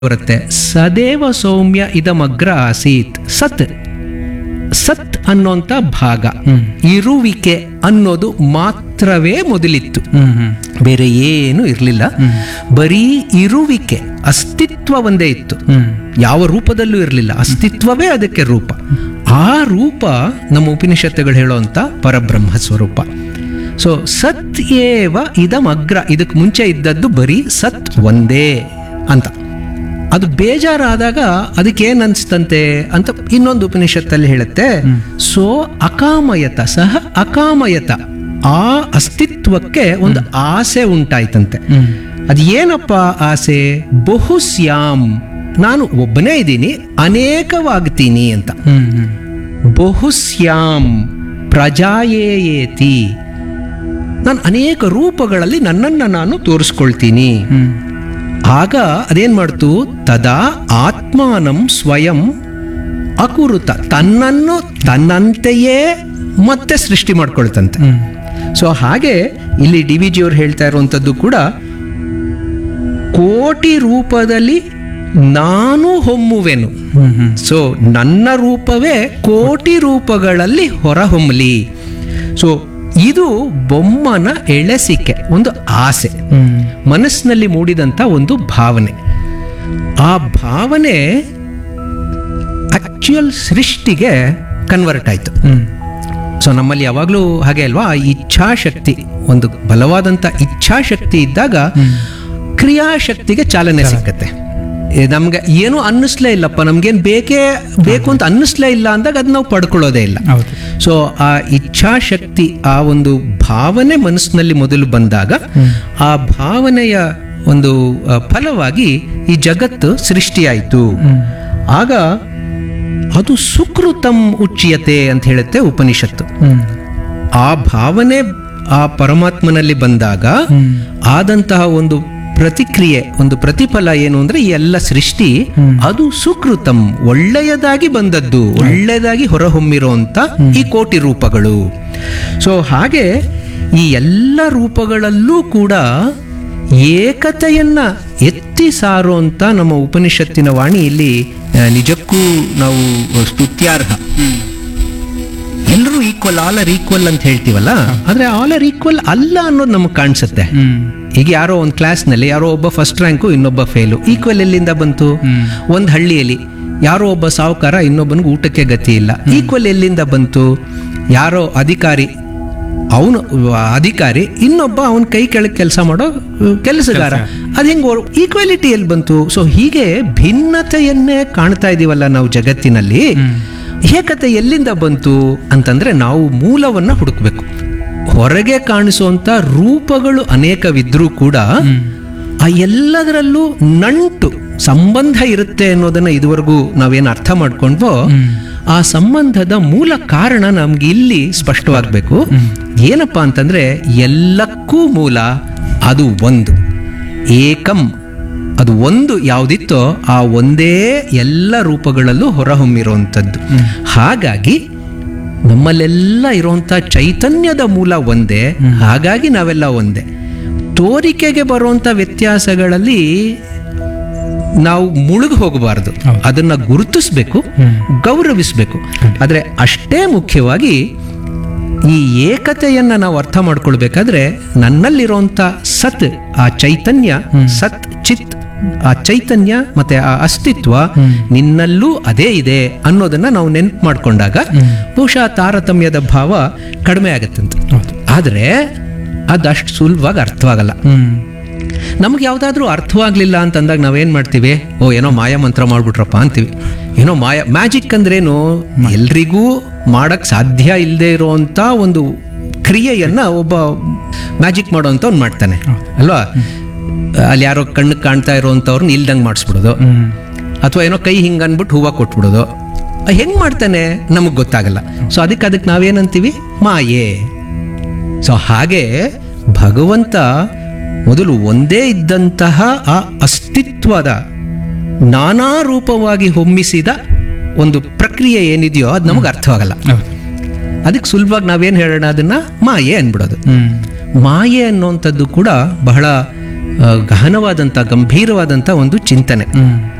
ಬರುತ್ತೆ ಸದೇವ ಸೌಮ್ಯ ಇದಮಗ್ರ ಆಸೀತ್ ಸತ್ ಸತ್ ಅನ್ನೋಂಥ ಭಾಗ ಇರುವಿಕೆ ಅನ್ನೋದು ಮಾತ್ರವೇ ಮೊದಲಿತ್ತು ಹ್ಮ್ ಹ್ಮ್ ಬೇರೆ ಏನು ಇರಲಿಲ್ಲ ಬರೀ ಇರುವಿಕೆ ಅಸ್ತಿತ್ವ ಒಂದೇ ಇತ್ತು ಹ್ಮ್ ಯಾವ ರೂಪದಲ್ಲೂ ಇರಲಿಲ್ಲ ಅಸ್ತಿತ್ವವೇ ಅದಕ್ಕೆ ರೂಪ ಆ ರೂಪ ನಮ್ಮ ಉಪನಿಷತ್ತುಗಳು ಹೇಳುವಂಥ ಪರಬ್ರಹ್ಮ ಸ್ವರೂಪ ಸೊ ಸತ್ ಏವ ಇದಮಗ್ರ ಇದಕ್ಕೆ ಮುಂಚೆ ಇದ್ದದ್ದು ಬರೀ ಸತ್ ಒಂದೇ ಅಂತ ಅದು ಬೇಜಾರಾದಾಗ ಅದಕ್ಕೆ ಏನ್ ಅನ್ಸ್ತಂತೆ ಅಂತ ಇನ್ನೊಂದು ಉಪನಿಷತ್ತಲ್ಲಿ ಹೇಳುತ್ತೆ ಸೋ ಅಕಾಮಯತ ಸಹ ಅಕಾಮಯತ ಆ ಅಸ್ತಿತ್ವಕ್ಕೆ ಒಂದು ಆಸೆ ಉಂಟಾಯ್ತಂತೆ ಹ್ಮ್ ಅದು ಏನಪ್ಪ ಆಸೆ ಬಹುಸ್ಯಾಮ್ ನಾನು ಒಬ್ಬನೇ ಇದ್ದೀನಿ ಅನೇಕವಾಗ್ತೀನಿ ಅಂತ ಹ್ಮ್ ಹ್ಮ್ ಬಹುಸ್ಯಾಮ್ ಪ್ರಜಾಯೇಯೇತಿ ನಾನು ಅನೇಕ ರೂಪಗಳಲ್ಲಿ ನನ್ನನ್ನು ನಾನು ತೋರಿಸ್ಕೊಳ್ತೀನಿ ಹ್ಮ್ ಆಗ ಅದೇನ್ ಮಾಡ್ತು ತದಾ ಆತ್ಮಾನಂ ಸ್ವಯಂ ಅಕುರುತ ತನ್ನನ್ನು ತನ್ನಂತೆಯೇ ಮತ್ತೆ ಸೃಷ್ಟಿ ಮಾಡ್ಕೊಳ್ತಂತೆ ಹ್ಮ್ ಸೊ ಹಾಗೆ ಇಲ್ಲಿ ಡಿ ವಿ ಜಿಯವ್ರು ಹೇಳ್ತಾ ಇರುವಂಥದ್ದು ಕೂಡ ಕೋಟಿ ರೂಪದಲ್ಲಿ ನಾನು ಹೊಮ್ಮುವೆನು ಹ್ಮ್ ಹ್ಮ್ ಸೊ ನನ್ನ ರೂಪವೇ ಕೋಟಿ ರೂಪಗಳಲ್ಲಿ ಹೊರಹೊಮ್ಮಲಿ ಸೊ ಇದು ಬೊಮ್ಮನ ಎಳೆಸಿಕೆ ಒಂದು ಆಸೆ ಹ್ಮ್ ಮನಸ್ಸಿನಲ್ಲಿ ಮೂಡಿದಂಥ ಒಂದು ಭಾವನೆ ಆ ಭಾವನೆ ಆಕ್ಚುಯಲ್ ಸೃಷ್ಟಿಗೆ ಕನ್ವರ್ಟ್ ಆಯಿತು ಹ್ಮ್ ಸೊ ನಮ್ಮಲ್ಲಿ ಯಾವಾಗಲೂ ಹಾಗೆ ಅಲ್ವಾ ಆ ಇಚ್ಛಾಶಕ್ತಿ ಒಂದು ಬಲವಾದಂಥ ಇಚ್ಛಾಶಕ್ತಿ ಇದ್ದಾಗ ಕ್ರಿಯಾಶಕ್ತಿಗೆ ಚಾಲನೆ ಸಿಕ್ಕತ್ತೆ ಏ, ನಮ್ಗೆ ಏನು ಅನ್ನಿಸ್ಲೇ ಇಲ್ಲಪ್ಪ ನಮ್ಗೇನು ಬೇಕೇ ಬೇಕು ಅಂತ ಅನ್ನಿಸ್ಲೇ ಇಲ್ಲ ಅಂದಾಗ ಅದು ನಾವು ಪಡ್ಕೊಳ್ಳೋದೇ ಇಲ್ಲ ಹೌದು ಸೊ ಆ ಇಚ್ಛಾಶಕ್ತಿ ಆ ಒಂದು ಭಾವನೆ ಮನಸ್ಸಿನಲ್ಲಿ ಮೊದಲು ಬಂದಾಗ ಆ ಭಾವನೆಯ ಒಂದು ಆ, ಫಲವಾಗಿ ಈ ಜಗತ್ತು ಸೃಷ್ಟಿಯಾಯಿತು ಆಗ ಅದು ಸುಕೃತಂ ಉಚ್ಯತೆ ಅಂತ ಹೇಳುತ್ತೆ ಉಪನಿಷತ್ತು ಹ್ಮ್ ಆ ಭಾವನೆ ಆ ಪರಮಾತ್ಮನಲ್ಲಿ ಬಂದಾಗ ಆದಂತಹ ಒಂದು ಪ್ರತಿಕ್ರಿಯೆ ಒಂದು ಪ್ರತಿಫಲ ಏನು ಅಂದ್ರೆ ಈ ಎಲ್ಲ ಸೃಷ್ಟಿ ಅದು ಸುಕೃತಂ ಒಳ್ಳೆಯದಾಗಿ ಬಂದದ್ದು ಒಳ್ಳೆಯದಾಗಿ ಹೊರಹೊಮ್ಮಿರುವಂತ ಈ ಕೋಟಿ ರೂಪಗಳು ಸೊ ಹಾಗೆ ಈ ಎಲ್ಲ ರೂಪಗಳಲ್ಲೂ ಕೂಡ ಏಕತೆಯನ್ನ ಎತ್ತಿ ಸಾರುವಂತ ನಮ್ಮ ಉಪನಿಷತ್ತಿನ ವಾಣಿ ಇಲ್ಲಿ ಆ, ನಿಜಕ್ಕೂ ನಾವು ಸ್ತುತ್ಯಾರ್ಹ ಎಲ್ಲರೂ ಈಕ್ವಲ್ ಆಲ್ ಆರ್ ಈಕ್ವಲ್ ಅಂತ ಹೇಳ್ತೀವಲ್ಲ ಆದ್ರೆ ಆಲ್ ಆರ್ ಈಕ್ವಲ್ ಅಲ್ಲ ಅನ್ನೋದು ನಮಗೆ ಕಾಣಿಸುತ್ತೆ ಹ್ಮ್ ಈಗ ಯಾರೋ ಒಂದು ಕ್ಲಾಸ್ನಲ್ಲಿ ಯಾರೋ ಒಬ್ಬ ಫಸ್ಟ್ ರ್ಯಾಂಕು ಇನ್ನೊಬ್ಬ ಫೇಲು ಈಕ್ವಲ್ ಎಲ್ಲಿಂದ ಬಂತು ಒಂದು ಹಳ್ಳಿಯಲ್ಲಿ ಯಾರೋ ಒಬ್ಬ ಸಾಹುಕಾರ ಇನ್ನೊಬ್ಬನಿಗೆ ಊಟಕ್ಕೆ ಗತಿ ಇಲ್ಲ ಈಕ್ವಲ್ ಎಲ್ಲಿಂದ ಬಂತು ಯಾರೋ ಅಧಿಕಾರಿ ಅವನು ಅಧಿಕಾರಿ ಇನ್ನೊಬ್ಬ ಅವನ ಕೈ ಕೆಳಗೆ ಕೆಲಸ ಮಾಡೋ ಕೆಲಸಗಾರ ಅದು ಹೆಂಗೆ ಈಕ್ವಾಲಿಟಿ ಎಲ್ಲಿ ಬಂತು ಸೊ ಹೀಗೆ ಭಿನ್ನತೆಯನ್ನೇ ಕಾಣ್ತಾ ಇದೀವಲ್ಲ ನಾವು ಜಗತ್ತಿನಲ್ಲಿ ಏಕತೆ ಎಲ್ಲಿಂದ ಬಂತು ಅಂತಂದ್ರೆ ನಾವು ಮೂಲವನ್ನ ಹುಡುಕ್ಬೇಕು ಹೊರಗೆ ಕಾಣಿಸುವಂತ ರೂಪಗಳು ಅನೇಕವಿದ್ರೂ ಕೂಡ ಆ ಎಲ್ಲದರಲ್ಲೂ ನಂಟು ಸಂಬಂಧ ಇರುತ್ತೆ ಅನ್ನೋದನ್ನ ಇದುವರೆಗೂ ನಾವೇನು ಅರ್ಥ ಮಾಡ್ಕೊಂಡ್ವೋ ಆ ಸಂಬಂಧದ ಮೂಲ ಕಾರಣ ನಮ್ಗೆ ಇಲ್ಲಿ ಸ್ಪಷ್ಟವಾಗಬೇಕು ಏನಪ್ಪ ಅಂತಂದ್ರೆ ಎಲ್ಲಕ್ಕೂ ಮೂಲ ಅದು ಒಂದು ಏಕಂ ಅದು ಒಂದು ಯಾವುದಿತ್ತೋ ಆ ಒಂದೇ ಎಲ್ಲ ರೂಪಗಳಲ್ಲೂ ಹೊರಹೊಮ್ಮಿರುವಂಥದ್ದು ಹಾಗಾಗಿ ನಮ್ಮಲ್ಲೆಲ್ಲ ಇರುವಂಥ ಚೈತನ್ಯದ ಮೂಲ ಒಂದೇ ಹಾಗಾಗಿ ನಾವೆಲ್ಲ ಒಂದೇ ತೋರಿಕೆಗೆ ಬರುವಂಥ ವ್ಯತ್ಯಾಸಗಳಲ್ಲಿ ನಾವು ಮುಳುಗು ಹೋಗಬಾರ್ದು ಅದನ್ನ ಗುರುತಿಸ್ಬೇಕು ಗೌರವಿಸ್ಬೇಕು ಆದರೆ ಅಷ್ಟೇ ಮುಖ್ಯವಾಗಿ ಈ ಏಕತೆಯನ್ನ ನಾವು ಅರ್ಥ ಮಾಡ್ಕೊಳ್ಬೇಕಾದ್ರೆ ನನ್ನಲ್ಲಿರುವಂತ ಸತ್ ಆ ಚೈತನ್ಯ ಸತ್ ಚಿತ್ ಆ ಚೈತನ್ಯ ಮತ್ತೆ ಆ ಅಸ್ತಿತ್ವ ನಿನ್ನಲ್ಲೂ ಅದೇ ಇದೆ ಅನ್ನೋದನ್ನ ನಾವು ನೆನ್ಪು ಮಾಡ್ಕೊಂಡಾಗ ಬಹುಶಃ ತಾರತಮ್ಯದ ಭಾವ ಕಡಿಮೆ ಆಗತ್ತಂತೆ ಆದ್ರೆ ಅದಷ್ಟು ಸುಲಭವಾಗಿ ಅರ್ಥವಾಗಲ್ಲ ಹ್ಮ್ ನಮ್ಗೆ ಯಾವುದಾದ್ರೂ ಅರ್ಥವಾಗ್ಲಿಲ್ಲ ಅಂತಂದಾಗ ನಾವೇನ್ ಮಾಡ್ತೀವಿ ಓ ಏನೋ ಮಾಯ ಮಂತ್ರ ಮಾಡ್ಬಿಟ್ರಪ್ಪ ಅಂತೀವಿ ಏನೋ ಮಾಯ ಮ್ಯಾಜಿಕ್ ಅಂದ್ರೇನು ಎಲ್ರಿಗೂ ಮಾಡಕ್ ಸಾಧ್ಯ ಇಲ್ಲದೆ ಇರುವಂತ ಒಂದು ಕ್ರಿಯೆಯನ್ನ ಒಬ್ಬ ಮ್ಯಾಜಿಕ್ ಮಾಡೋಂಥವ್ನು ಮಾಡ್ತಾನೆ ಅಲ್ವಾ ಅಲ್ಲಿ ಯಾರೋ ಕಣ್ಣು ಕಾಣ್ತಾ ಇರೋವಂಥವ್ರನ್ನ ಇಲ್ದಂಗೆ ಮಾಡಿಸ್ಬಿಡೋದು ಹ್ಮ್ ಅಥವಾ ಏನೋ ಕೈ ಹಿಂಗ್ ಅನ್ಬಿಟ್ಟು ಹೂವ ಕೊಟ್ಬಿಡೋದು ಹೆಂಗ್ ಮಾಡ್ತಾನೆ ನಮಗ್ ಗೊತ್ತಾಗಲ್ಲ ಸೊ ಅದಕ್ಕೆ ಅದಕ್ಕೆ ನಾವೇನಂತೀವಿ ಮಾಯೆ ಸೊ ಹಾಗೆ ಭಗವಂತ ಮೊದಲು ಒಂದೇ ಇದ್ದಂತಹ ಆ ಅಸ್ತಿತ್ವದ ನಾನಾ ರೂಪವಾಗಿ ಹೊಮ್ಮಿಸಿದ ಒಂದು ಪ್ರಕ್ರಿಯೆ ಏನಿದೆಯೋ ಅದು ನಮಗೆ ಅರ್ಥವಾಗಲ್ಲ ಹೌದು ಅದಕ್ಕೆ ಸುಲಭವಾಗಿ ನಾವೇನು ಹೇಳೋಣ ಅದನ್ನ ಮಾಯೆ ಅನ್ಬಿಡೋದು ಹ್ಮ್ ಮಾಯೆ ಅನ್ನುವಂಥದ್ದು ಕೂಡ ಬಹಳ ಆ, ಗಹನವಾದಂಥ ಗಂಭೀರವಾದಂಥ ಒಂದು ಚಿಂತನೆ ಹ್ಮ್